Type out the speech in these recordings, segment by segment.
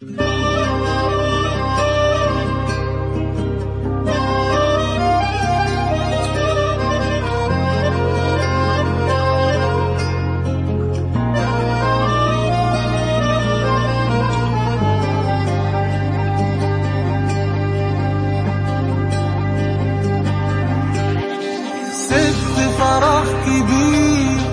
سبت فرح كبير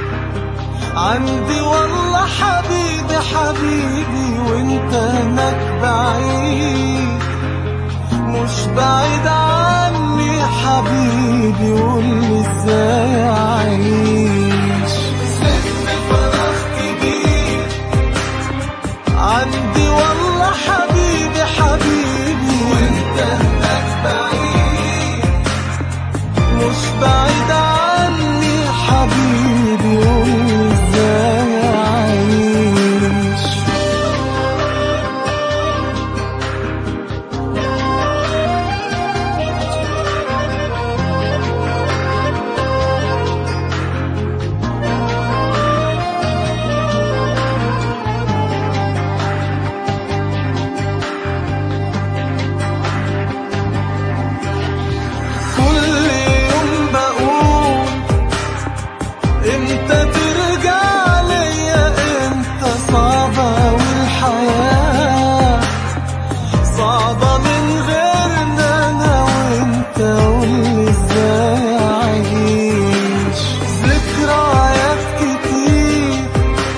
عندي والله حبيبي حبيبي وانت هناك بعيد مش بعيد عني حبيبي قولي ازاي اعيش سبت فرح كبير عندي والله حبيبي حبيبي وانت هناك بعيد مش بعيد عني حبيبي قولي ازاي اعيش كل يوم بقول امتى ترجع ليا امتى صعبة والحياة صعبة من غيرنا انا وانت قولي ازاي اعيش ذكريات كتير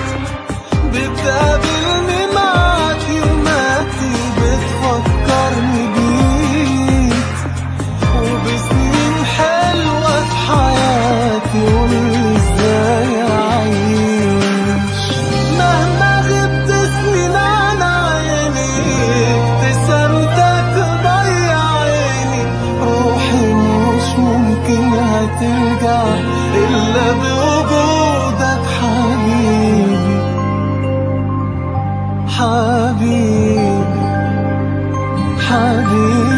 بتقابلني معاك يوماتي بتفكرني بيك وبسنين حلوة في حياتي قولي ازاي اعيش مهما غبت سنين عن عيني ابتسامتك ضيع عيني روحي مش ممكن هترجع الا بوجودك حبيبي حبيبي حبيبي